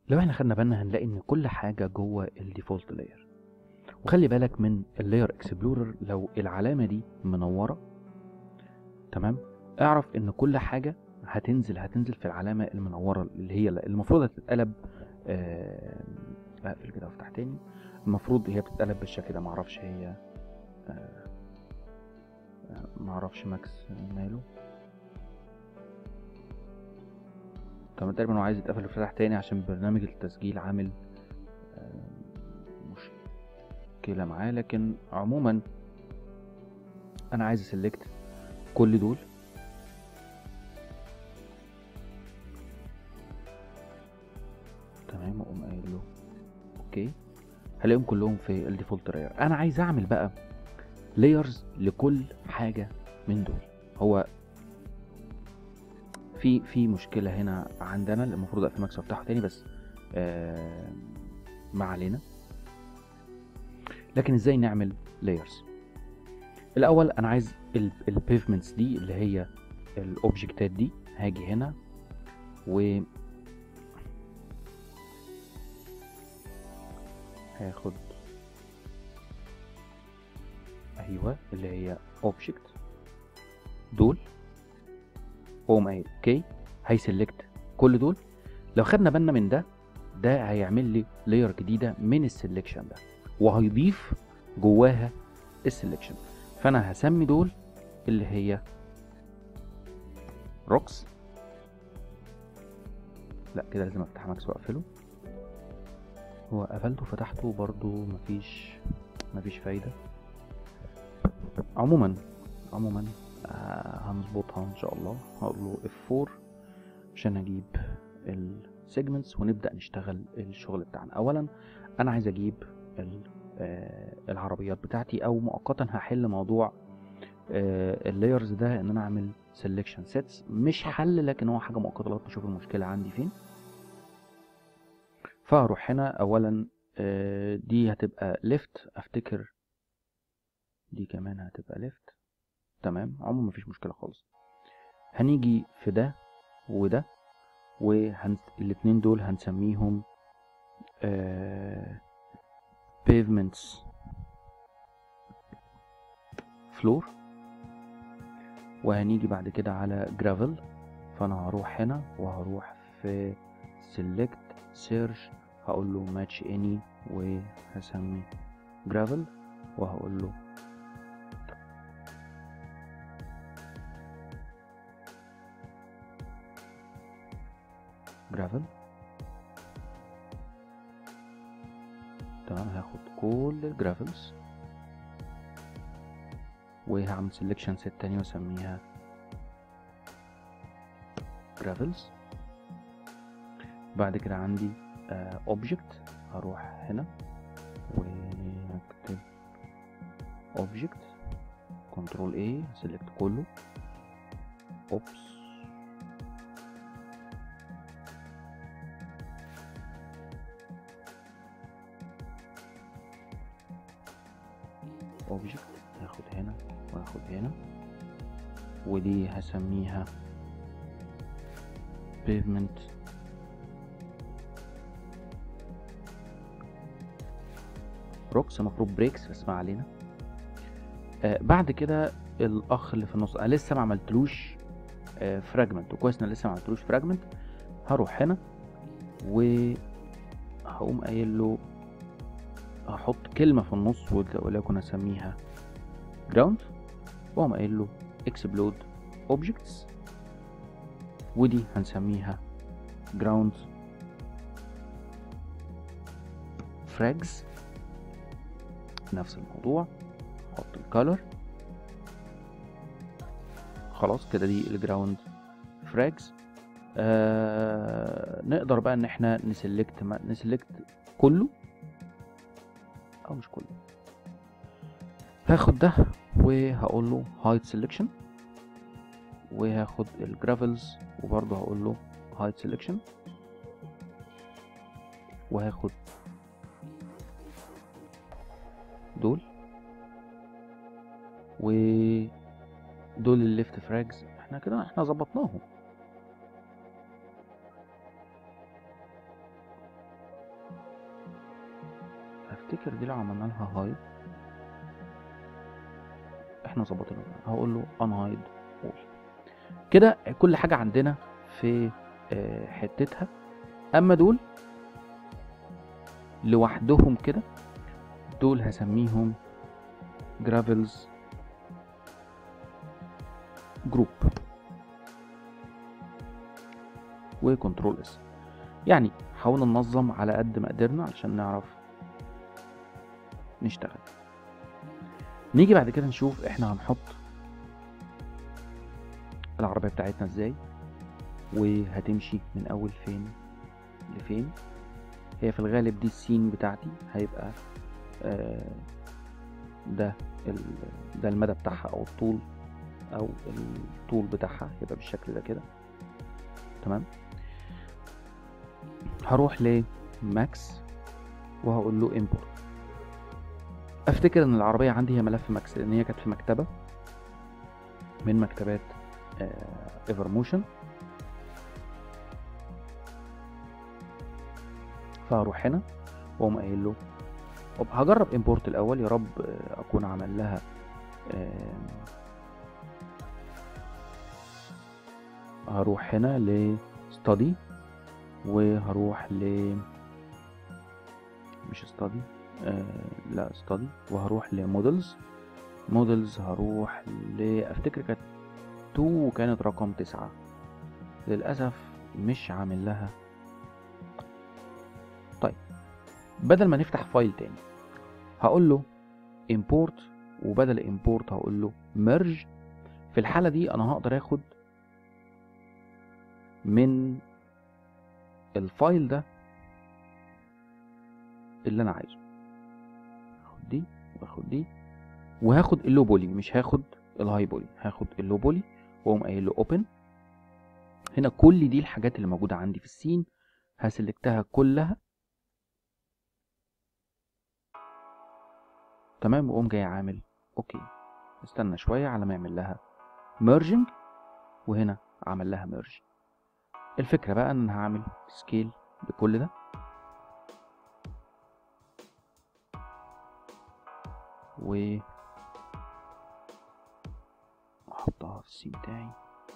لو احنا خدنا بالنا هنلاقي ان كل حاجه جوه الديفولت لاير وخلي بالك من اللاير اكسبلورر لو العلامه دي منوره تمام اعرف ان كل حاجه هتنزل هتنزل في العلامه المنوره اللي هي المفروض هتتقلب آه، اقفل كده وافتح تاني المفروض هي بتتقلب بالشكل ده معرفش هي آه، آه، معرفش ماكس ماله طب تقريبا هو عايز يتقفل ويفتح تاني عشان برنامج التسجيل عامل آه، مشكلة معاه لكن عموما انا عايز اسلكت كل دول تمام اقوم قايل له اوكي هلاقيهم كلهم في الديفولت لاير انا عايز اعمل بقى لايرز لكل حاجه من دول هو في في مشكله هنا عندنا اللي المفروض اقفل ماكس وافتحه تاني بس آه ما علينا لكن ازاي نعمل لايرز الاول انا عايز البيفمنتس دي اللي هي الاوبجكتات دي هاجي هنا و هاخد ايوه اللي هي اوبجكت دول واقوم قايل اوكي هيسلكت كل دول لو خدنا بالنا من ده ده هيعمل لي لاير جديده من السلكشن ده وهيضيف جواها السلكشن فانا هسمي دول اللي هي روكس لا كده لازم افتح ماكس واقفله هو قفلته فتحته برضو مفيش مفيش فايدة عموما عموما آه هنظبطها ان شاء الله هقول له F4 عشان اجيب السيجمنتس ونبدأ نشتغل الشغل بتاعنا اولا انا عايز اجيب آه العربيات بتاعتي او مؤقتا هحل موضوع آه اللايرز ده ان انا اعمل سelection sets مش حل لكن هو حاجة مؤقتة لغاية ما اشوف المشكلة عندي فين فهروح هنا اولا دي هتبقى ليفت افتكر دي كمان هتبقى ليفت تمام عموما مفيش مشكله خالص هنيجي في ده وده والاتنين دول هنسميهم pavements فلور وهنيجي بعد كده على جرافل فانا هروح هنا وهروح في select سيرش هقول له ماتش اني وهسمي جرافل وهقول له جرافل تمام هاخد كل الجرافلز وهعمل سيلكشن ست تاني واسميها جرافلز بعد كده عندي اوبجكت uh, هروح هنا ونكتب اوبجكت كنترول اي سيلكت كله اوبس اوبجكت هاخد هنا واخد هنا ودي هسميها pavement روكس المفروض بريكس بس ما علينا آه بعد كده الاخ اللي في النص انا لسه ما عملتلوش آه فراجمنت وكويس ان لسه ما عملتلوش فراجمنت هروح هنا وهقوم قايل له هحط كلمه في النص وليكن اسميها جراوند واقوم قايل له اكسبلود اوبجكتس ودي هنسميها جراوند فراجز نفس الموضوع احط الكالر خلاص كده دي الجراوند فراجز آه نقدر بقى ان احنا نسلكت نسلكت كله او مش كله هاخد ده وهقول له هايد سيلكشن وهاخد الجرافلز وبرضه هقول له هايد سيلكشن وهاخد دول و دول الليفت فراجز احنا كده احنا ظبطناهم افتكر دي لو عملنا لها هايد احنا ظبطنا هقول له unhide all كده كل حاجة عندنا في آه، حتتها اما دول لوحدهم كده دول هسميهم جرافلز جروب وكنترول اس يعني حاولنا ننظم على قد ما قدرنا علشان نعرف نشتغل نيجي بعد كده نشوف احنا هنحط العربية بتاعتنا ازاي وهتمشي من اول فين لفين هي في الغالب دي السين بتاعتي هيبقى آه، ده ال- ده المدى بتاعها او الطول او الطول بتاعها يبقى بالشكل ده كده تمام هروح لماكس وهقول له import افتكر ان العربيه عندي هي ملف ماكس لان هي كانت في مكتبه من مكتبات ايفر موشن فهروح هنا واقوم قايل له طب هجرب امبورت الاول يا رب آه، اكون عمل لها آم، هروح هنا ل study وهروح ل مش study آه لا study وهروح لمودلز مودلز هروح ل افتكر كانت 2 وكانت رقم تسعة للأسف مش عامل لها طيب بدل ما نفتح فايل تاني هقول له import وبدل import هقول له merge في الحالة دي أنا هقدر آخد من الفايل ده اللي أنا عايزه هاخد دي واخد دي وهاخد اللو بولي مش هاخد الهاي بولي هاخد اللو بولي واقوم قايل له اوبن هنا كل دي الحاجات اللي موجودة عندي في السين هسلكتها كلها تمام واقوم جاي عامل اوكي استنى شوية على ما يعمل لها ميرجنج وهنا عمل لها ميرج الفكرة بقى ان انا هعمل سكيل بكل ده و احطها في السي بتاعي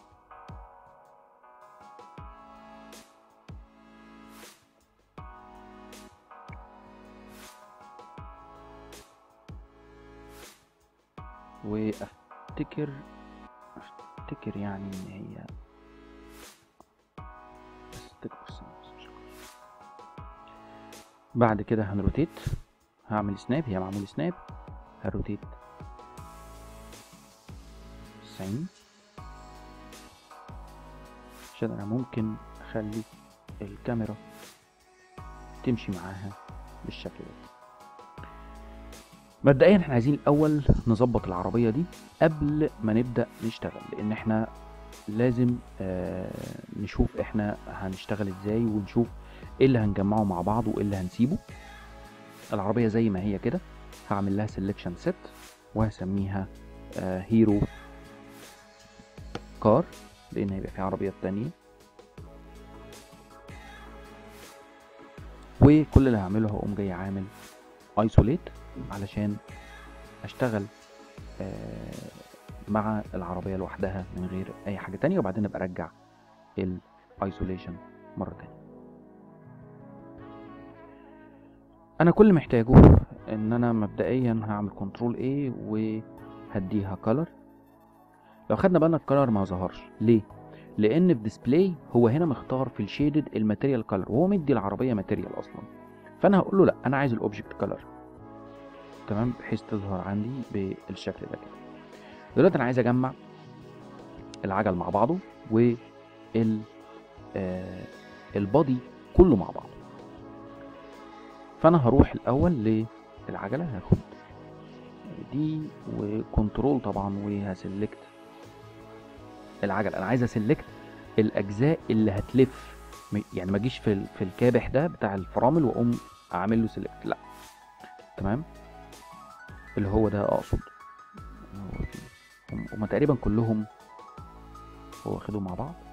وافتكر افتكر يعني ان هي ستيك بيرسنت مش أكتر. بعد كده هنروتيت هعمل سناب هي معمول سناب هروتيت 90 عشان انا ممكن اخلي الكاميرا تمشي معاها بالشكل ده مبدئيا احنا عايزين الاول نظبط العربيه دي قبل ما نبدا نشتغل لان احنا لازم آه نشوف احنا هنشتغل ازاي ونشوف ايه اللي هنجمعه مع بعض وايه اللي هنسيبه العربيه زي ما هي كده هعمل لها سيلكشن سيت وهسميها هيرو كار لان هيبقى في عربيات تانية وكل اللي هعمله هقوم جاي عامل ايسوليت علشان اشتغل آه، مع العربية لوحدها من غير اي حاجة تانية وبعدين ابقى ارجع الايسوليشن مرة تانية انا كل محتاجه ان انا مبدئيا هعمل كنترول A وهديها color لو خدنا بالنا الكلر ما ظهرش ليه لان في ديسبلاي هو هنا مختار في الشيدد الماتيريال كلر وهو مدي العربيه ماتيريال اصلا فانا هقول له لا انا عايز الاوبجكت كلر تمام بحيث تظهر عندي بالشكل ده كده دلوقتي انا عايز اجمع العجل مع بعضه وال آه البادي كله مع بعضه فانا هروح الاول للعجله هاخد دي وكنترول طبعا وهسلكت العجل انا عايز اسلكت الاجزاء اللي هتلف م- يعني ما اجيش في ال- في الكابح ده بتاع الفرامل واقوم اعمل له سيلكت لا تمام اللي هو ده اقصد هو في- هم هما تقريبا كلهم هو واخدهم مع بعض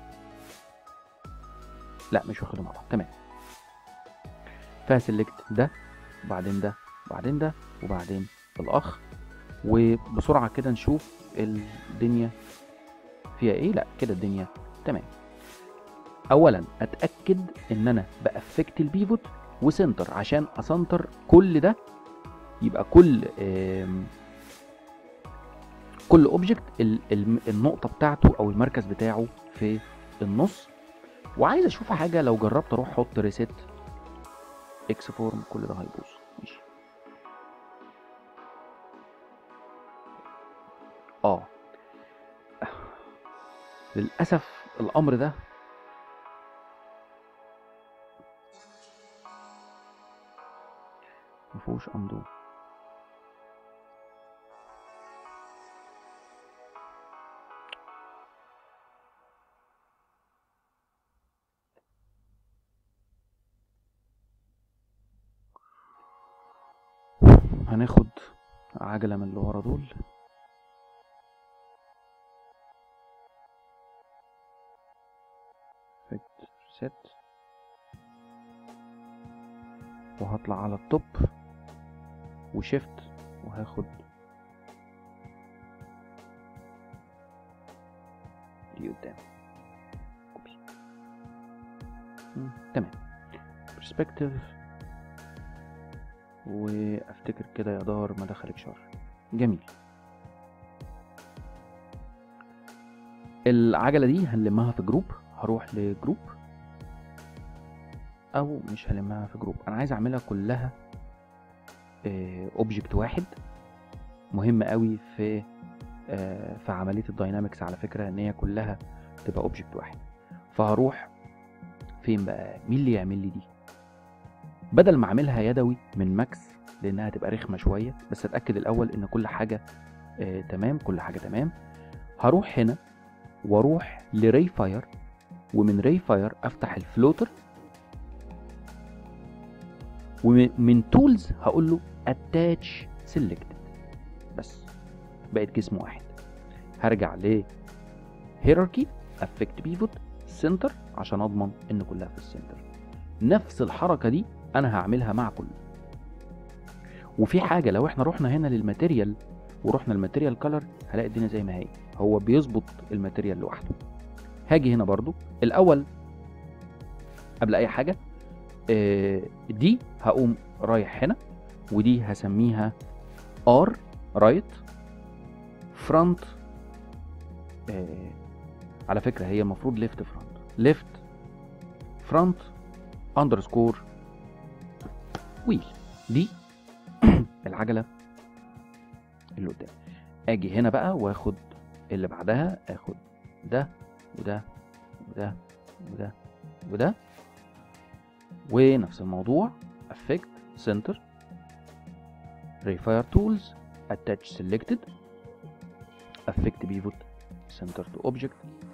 لا مش واخدهم مع بعض تمام فهسلكت ده وبعدين ده وبعدين ده وبعدين الاخ وبسرعه كده نشوف الدنيا فيها ايه لا كده الدنيا تمام اولا اتاكد ان انا بافكت البيفوت وسنتر عشان اسنتر كل ده يبقى كل آم، كل اوبجكت النقطه بتاعته او المركز بتاعه في النص وعايز اشوف حاجه لو جربت اروح احط ريسيت اكس فورم كل ده هيبوظ ماشي اه للاسف الامر ده مفهوش اندو هناخد عجلة من اللي ورا دول سيت وهطلع على التوب وشيفت وهاخد دي قدام أوبس. مم، تمام برسبكتيف وافتكر كده يا دار ما دخلك شر جميل العجلة دي هنلمها في جروب هروح لجروب او مش هلمها في جروب انا عايز اعملها كلها اوبجكت واحد مهم قوي في آه، في عمليه الداينامكس على فكره ان هي كلها تبقى اوبجكت واحد فهروح فين بقى مين اللي يعمل لي دي بدل ما اعملها يدوي من ماكس لانها تبقى رخمه شويه بس اتاكد الاول ان كل حاجه آه تمام كل حاجه تمام هروح هنا واروح لري فاير ومن ري فاير افتح الفلوتر ومن تولز هقول له اتاتش سيلكتد بس بقت جسم واحد هرجع ل هيراركي افكت بيفوت سنتر عشان اضمن ان كلها في السنتر نفس الحركه دي انا هعملها مع كله وفي حاجه لو احنا رحنا هنا للماتيريال ورحنا الماتيريال كلر هلاقي الدنيا زي ما هي هو بيظبط الماتيريال لوحده هاجي هنا برضو الاول قبل اي حاجه آه، دي هقوم رايح هنا ودي هسميها ار رايت فرونت على فكره هي المفروض ليفت فرونت ليفت فرونت اندرسكور ويل دي العجله اللي قدام اجي هنا بقى واخد اللي بعدها اخد ده وده وده وده وده ونفس الموضوع افكت سنتر ريفاير تولز اتاتش سيلكتد افكت بيفوت سنتر تو اوبجكت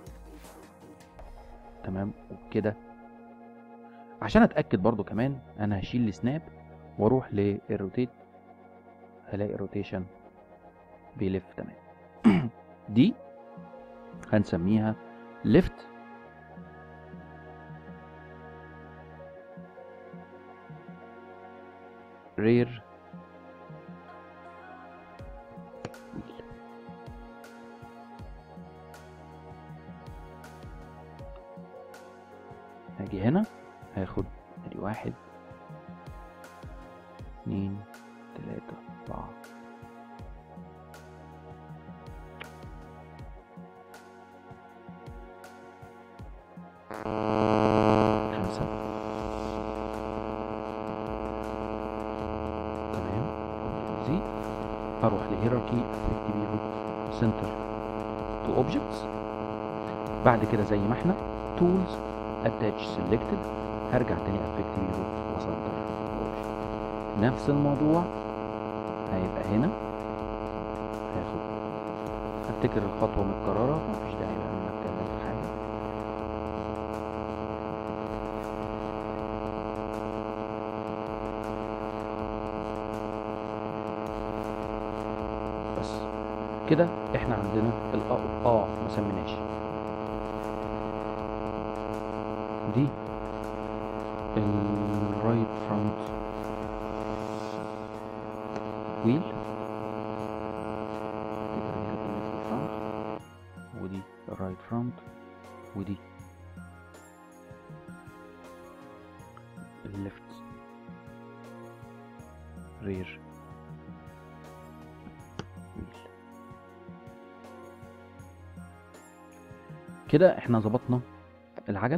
تمام وبكده عشان اتاكد برضو كمان انا هشيل السناب واروح للروتيت هلاقي روتيشن بيلف تمام دي هنسميها ليفت رير هاجي هنا هاخد ادي واحد اتنين تلاتة اربعة خمسة تمام زي هروح لهيراركي افكت بيفوت سنتر تو اوبجكتس بعد كده زي ما احنا تولز اتاتش سيلكتد هرجع تاني افكت بيفوت وسنتر نفس الموضوع هيبقى هنا هاخد افتكر الخطوة متكررة مفيش داعي بقى ان انا اتكلم في حاجة بس كده احنا عندنا الاه اه ما سميناش دي الرايت فرونت ويل ودي الرايت فرونت ودي الليفت رير ويل كده احنا ظبطنا العجل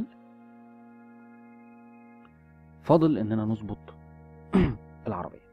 فاضل اننا نظبط العربيه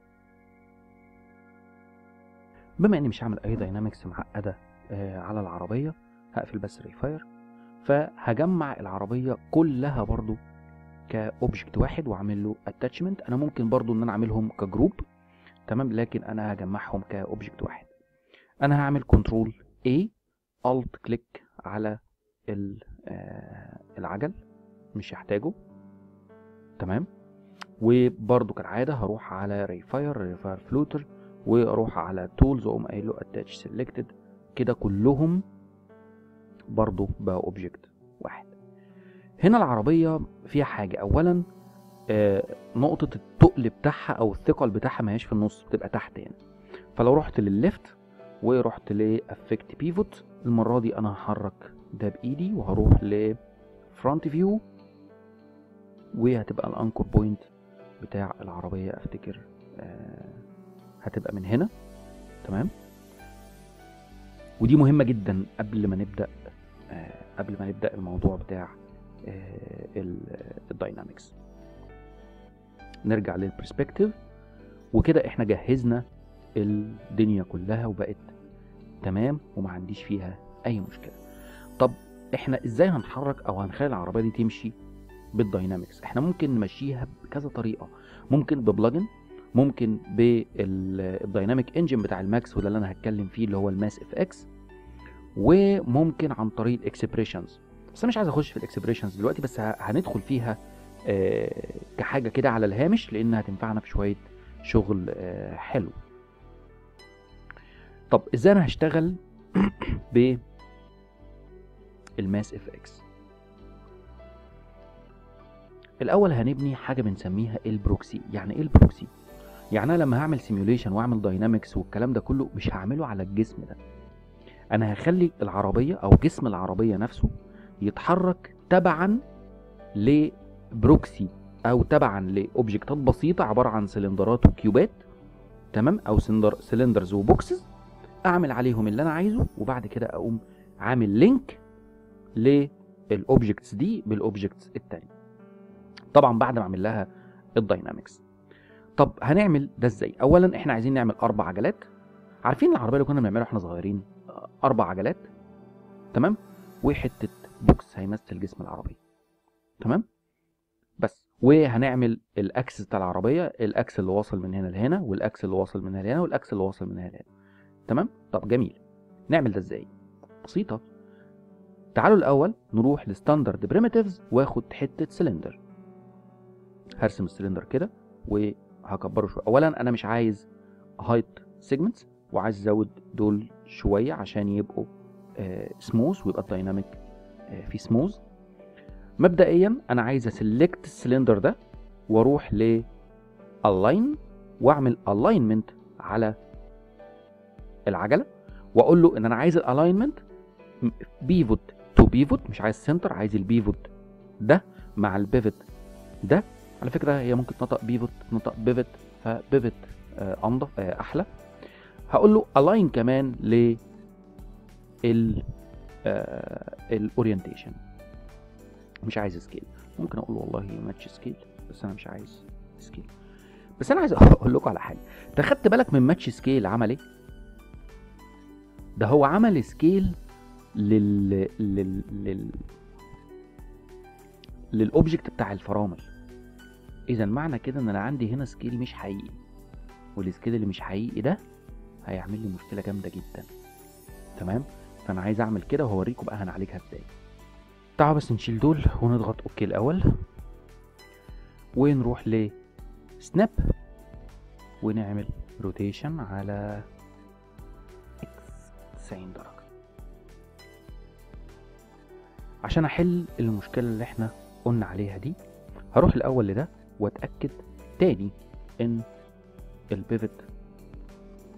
بما اني مش هعمل اي داينامكس معقده آه، على العربيه هقفل بس ريفاير فهجمع العربيه كلها برضو كاوبجكت واحد واعمل له اتاتشمنت انا ممكن برضو ان انا اعملهم كجروب تمام لكن انا هجمعهم كاوبجكت واحد انا هعمل كنترول A الت كليك على ال- آه، العجل مش هحتاجه تمام وبرضو كالعاده هروح على ريفاير ريفاير فلوتر واروح على تولز واقوم قايل له اتاتش سيلكتد كده كلهم برضو بقى اوبجكت واحد هنا العربيه فيها حاجه اولا آه، نقطه التقل بتاعها او الثقل بتاعها ما هيش في النص بتبقى تحت هنا فلو رحت للليفت ورحت لافكت بيفوت المره دي انا هحرك ده بايدي وهروح لفرونت فيو وهتبقى الانكور بوينت بتاع العربيه افتكر آه، هتبقى من هنا تمام ودي مهمه جدا قبل ما نبدا آه، قبل ما نبدا الموضوع بتاع آه، ال- الداينامكس نرجع للبرسبكتيف وكده احنا جهزنا الدنيا كلها وبقت تمام وما عنديش فيها اي مشكله طب احنا ازاي هنحرك او هنخلي العربيه دي تمشي بالداينامكس احنا ممكن نمشيها بكذا طريقه ممكن ببلجن ممكن بالدايناميك انجن بتاع الماكس وده اللي انا هتكلم فيه اللي هو الماس اف اكس وممكن عن طريق الاكسبريشنز بس انا مش عايز اخش في الاكسبريشنز دلوقتي بس ه- هندخل فيها آه، كحاجه كده على الهامش لانها هتنفعنا في شويه شغل آه، حلو طب ازاي انا هشتغل ب الماس اف اكس الاول هنبني حاجه بنسميها البروكسي يعني ايه البروكسي يعني انا لما هعمل سيميوليشن واعمل داينامكس والكلام ده كله مش هعمله على الجسم ده انا هخلي العربيه او جسم العربيه نفسه يتحرك تبعا لبروكسي او تبعا لاوبجكتات بسيطه عباره عن سلندرات وكيوبات تمام او سلندر سلندرز وبوكسز اعمل عليهم اللي انا عايزه وبعد كده اقوم عامل لينك للاوبجكتس دي بالاوبجكتس التانية طبعا بعد ما اعمل لها الداينامكس طب هنعمل ده ازاي اولا احنا عايزين نعمل اربع عجلات عارفين العربيه اللي كنا بنعملها واحنا صغيرين آه، اربع عجلات تمام وحته بوكس هيمثل جسم العربيه تمام بس وهنعمل الاكس بتاع العربيه الاكس اللي واصل من هنا لهنا والاكس اللي واصل من هنا لهنا والاكس اللي واصل من هنا لهنا تمام طب جميل نعمل ده ازاي بسيطه تعالوا الاول نروح لستاندرد بريمتيفز واخد حته سلندر هرسم السلندر كده وهكبره شويه اولا انا مش عايز هايت سيجمنتس وعايز ازود دول شويه عشان يبقوا سموث ويبقى الدايناميك آه، في سموث مبدئيا انا عايز اسلكت السلندر ده واروح ل align واعمل الاينمنت على العجله واقول له ان انا عايز الالاينمنت بيفوت تو بيفوت مش عايز سنتر عايز البيفوت ده مع البيفت ده على فكره هي ممكن تنطق بيفوت تنطق بيفت فبيفت آه، انضف آه، احلى هقول له الاين كمان ل ال الاورينتيشن مش عايز سكيل ممكن اقول والله ماتش سكيل بس انا مش عايز سكيل بس انا عايز اقول لكم على حاجه انت خدت بالك من ماتش سكيل عمل ايه ده هو عمل سكيل لل لل لل للاوبجكت بتاع الفرامل اذا معنى كده ان انا عندي هنا سكيل مش حقيقي والسكيل اللي مش حقيقي ده هيعمل لي مشكله جامده جدا تمام فانا عايز اعمل كده وهوريكم بقى هنعالجها ازاي تعالوا بس نشيل دول ونضغط اوكي الاول ونروح ل سناب ونعمل روتيشن على 90 درجة عشان احل المشكلة اللي احنا قلنا عليها دي هروح الاول لده واتأكد تاني ان البيفت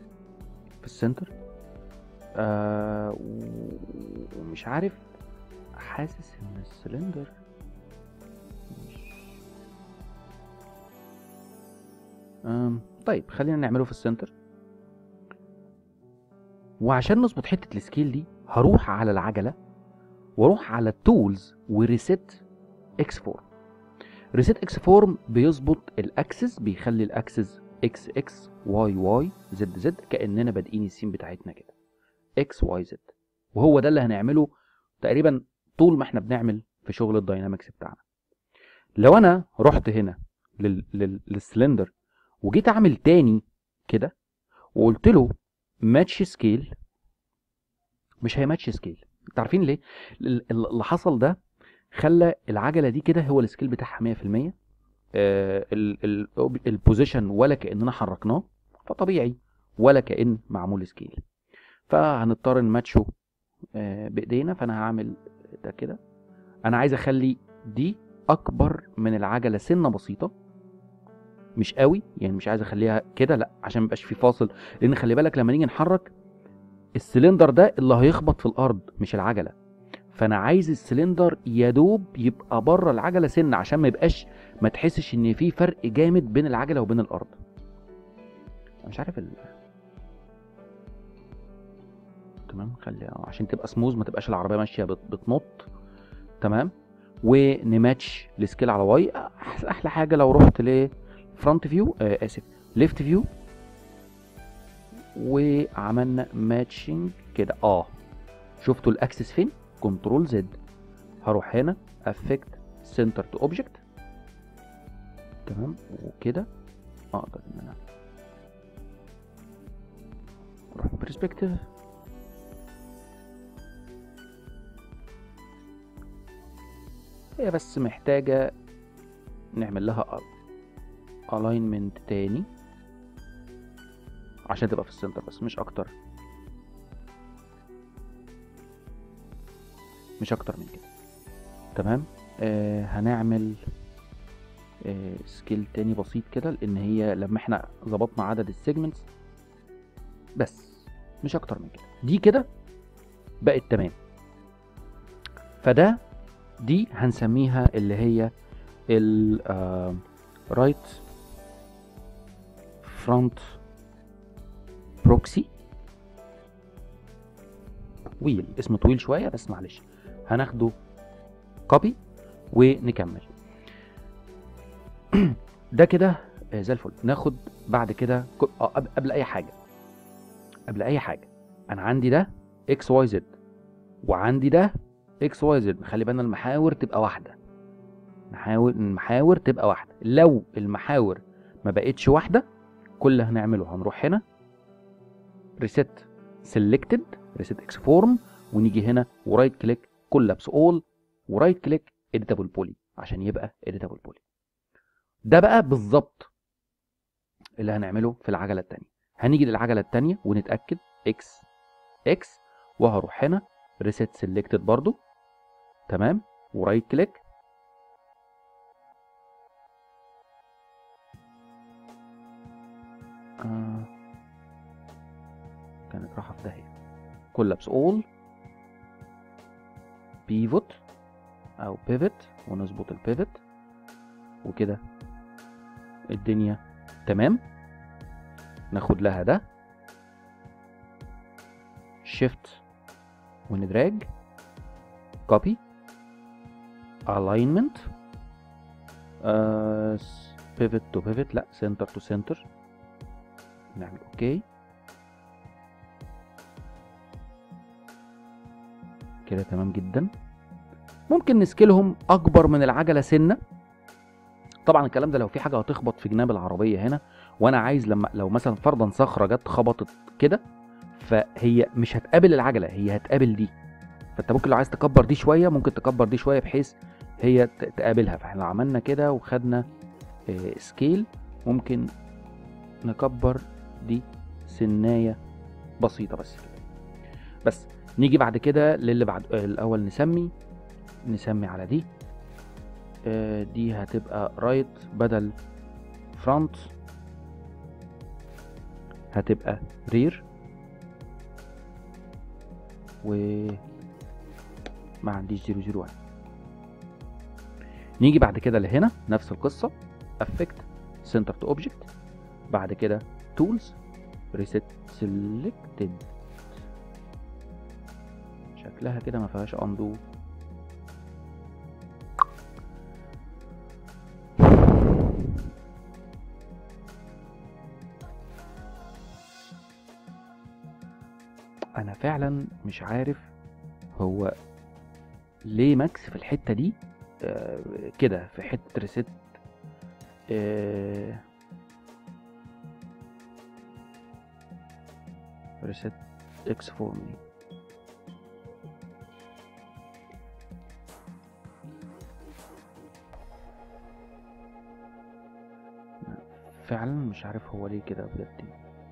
في السنتر آه و- ومش عارف حاسس ان السلندر مش آم، طيب خلينا نعمله في السنتر وعشان نظبط حته السكيل دي هروح على العجله واروح على التولز وريسيت اكس فورم ريسيت اكس فورم بيظبط الاكسس بيخلي الاكسس اكس اكس واي واي زد زد كاننا بادئين السين بتاعتنا كده اكس واي زد وهو ده اللي هنعمله تقريبا طول ما احنا بنعمل في شغل الداينامكس بتاعنا لو انا رحت هنا لل... لل... للسلندر وجيت اعمل تاني كده وقلت له ماتش سكيل مش هيماتش سكيل انتوا عارفين ليه ال- ال- اللي حصل ده خلى العجله دي كده هو السكيل بتاعها 100% آه، ال- ال- البوزيشن ولا كاننا حركناه فطبيعي ولا كان معمول سكيل فهنضطر نماتشه آه، بايدينا فانا هعمل ده كده انا عايز اخلي دي اكبر من العجله سنه بسيطه مش قوي يعني مش عايز اخليها كده لا عشان ميبقاش في فاصل لان خلي بالك لما نيجي نحرك السلندر ده اللي هيخبط في الارض مش العجله فانا عايز السلندر يا دوب يبقى بره العجله سنه عشان ما يبقاش ما تحسش ان في فرق جامد بين العجله وبين الارض أنا مش عارف ال... تمام خلي عشان تبقى سموز ما تبقاش العربيه ماشيه بت... بتنط تمام ونماتش السكيل على واي أح- احلى حاجه لو رحت لفرونت فيو آه اسف ليفت فيو وعملنا ماتشنج كده اه شفتوا الاكسس فين كنترول زد هروح هنا افكت سنتر تو اوبجكت تمام وكده اقدر ان انا اروح برسبكتيف هي بس محتاجة نعمل لها الاينمنت تاني عشان تبقى في السنتر بس مش اكتر مش اكتر من كده تمام آه هنعمل آه سكيل تاني بسيط كده لان هي لما احنا ظبطنا عدد السيجمنتس بس مش اكتر من كده دي كده بقت تمام فده دي هنسميها اللي هي ال رايت فرونت بروكسي ويل اسمه طويل شويه بس معلش هناخده كوبي ونكمل ده كده آه، زي الفل ناخد بعد كده كو- آه، قبل قبل اي حاجه قبل اي حاجه انا عندي ده اكس واي زد وعندي ده اكس واي زد خلي بالنا المحاور تبقى واحده نحاول المحاور تبقى واحده لو المحاور ما بقتش واحده كل اللي هنعمله هنروح هنا ريسيت سيلكتد ريسيت اكس فورم ونيجي هنا ورايت كليك كولابس اول ورايت كليك اديتابل بولي عشان يبقى اديتابل بولي ده بقى بالظبط اللي هنعمله في العجله الثانيه هنيجي للعجله الثانيه ونتاكد اكس اكس وهروح هنا ريسيت سيلكتد برضو تمام ورايت كليك آه. كانت راحه في داهيه كولابس اول بيفوت او بيفت ونظبط البيفت وكده الدنيا تمام ناخد لها ده شيفت وندراج كوبي alignment uh, pivot to pivot لا center to center نعمل اوكي كده تمام جدا ممكن نسكيلهم اكبر من العجله سنه طبعا الكلام ده لو في حاجه هتخبط في جناب العربيه هنا وانا عايز لما لو مثلا فرضا صخره جت خبطت كده فهي مش هتقابل العجله هي هتقابل دي فانت ممكن لو عايز تكبر دي شويه ممكن تكبر دي شويه بحيث هي ت- تقابلها فاحنا لو عملنا كده وخدنا آه، سكيل ممكن نكبر دي سنايه بسيطه بس كده بس نيجي بعد كده للي بعد آه، الاول نسمي نسمي على دي آه، دي هتبقى رايت بدل فرونت هتبقى رير و ما عنديش 001 نيجي بعد كده لهنا نفس القصة affect center to object بعد كده tools reset selected شكلها كده ما فيهاش undo انا فعلا مش عارف هو ليه ماكس في الحته دي آه كده في حته ريست آه ريست اكس فورم دي فعلا مش عارف هو ليه كده بجد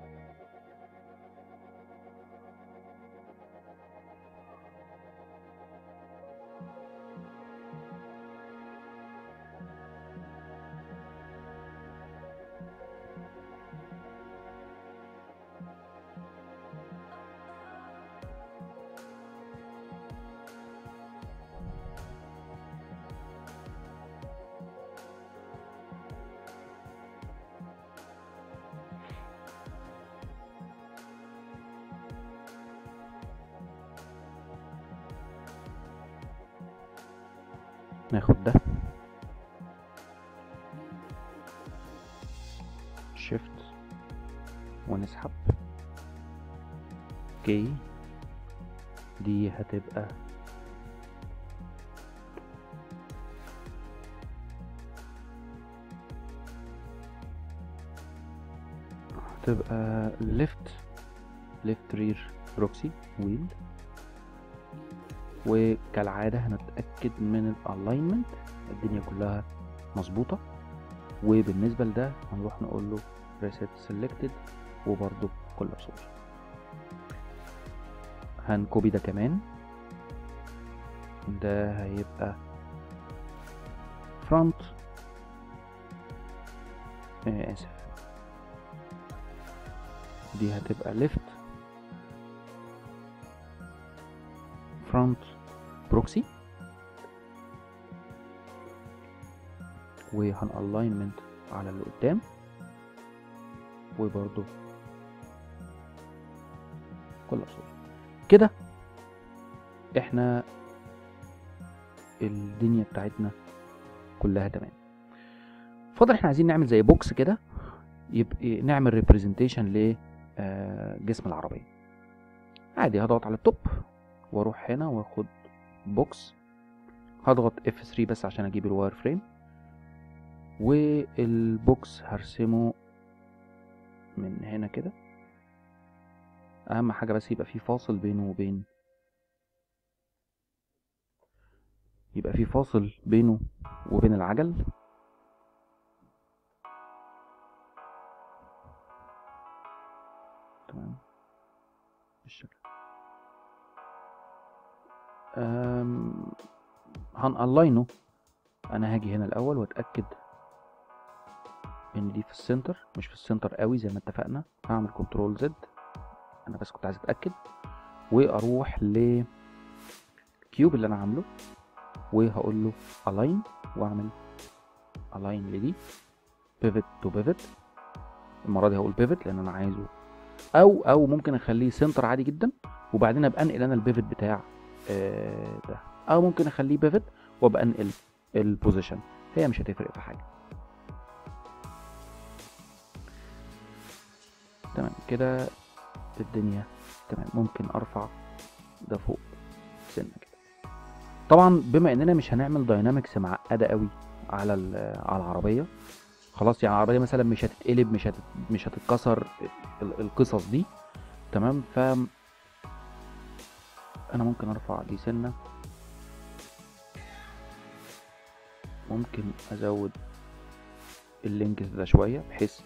ناخد ده شيفت ونسحب اوكي دي هتبقى هتبقى ليفت ليفت رير بروكسي ويل وكالعادة هنتأكد من الالاينمنت الدنيا كلها مظبوطة وبالنسبة لده هنروح نقول له reset selected وبرضه كل صوت هنكوبي ده كمان ده هيبقى front آه اسف دي هتبقى left front بروكسي وهن الاينمنت على اللي قدام وبرضو كل اصول كده احنا الدنيا بتاعتنا كلها تمام فاضل احنا عايزين نعمل زي بوكس كده يبقى نعمل ريبريزنتيشن لجسم العربيه عادي هضغط على التوب واروح هنا واخد بوكس هضغط F3 بس عشان اجيب الواير فريم والبوكس هرسمه من هنا كده اهم حاجة بس يبقى في فاصل بينه وبين يبقى في فاصل بينه وبين العجل تمام بالشكل هنألاينه انا هاجي هنا الاول واتاكد ان دي في السنتر مش في السنتر قوي زي ما اتفقنا هعمل كنترول زد انا بس كنت عايز اتاكد واروح للكيوب اللي انا عامله وهقول له الاين واعمل الاين لدي بيفت تو بيفت المره دي هقول بيفت لان انا عايزه او او ممكن اخليه سنتر عادي جدا وبعدين ابقى انقل انا البيفت بتاع آه ده او ممكن اخليه بيفت وابقى انقل البوزيشن هي مش هتفرق في حاجه تمام كده الدنيا تمام ممكن ارفع ده فوق سنه كده طبعا بما اننا مش هنعمل داينامكس معقده قوي على على العربيه خلاص يعني العربيه مثلا مش هتتقلب مش هتت... مش هتتكسر القصص دي تمام ف انا ممكن ارفع دي سنه ممكن ازود اللينكس ده شويه بحيث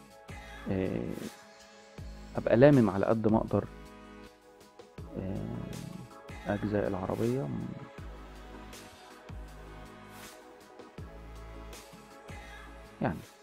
ابقى لامم على قد ما اقدر اجزاء العربيه يعني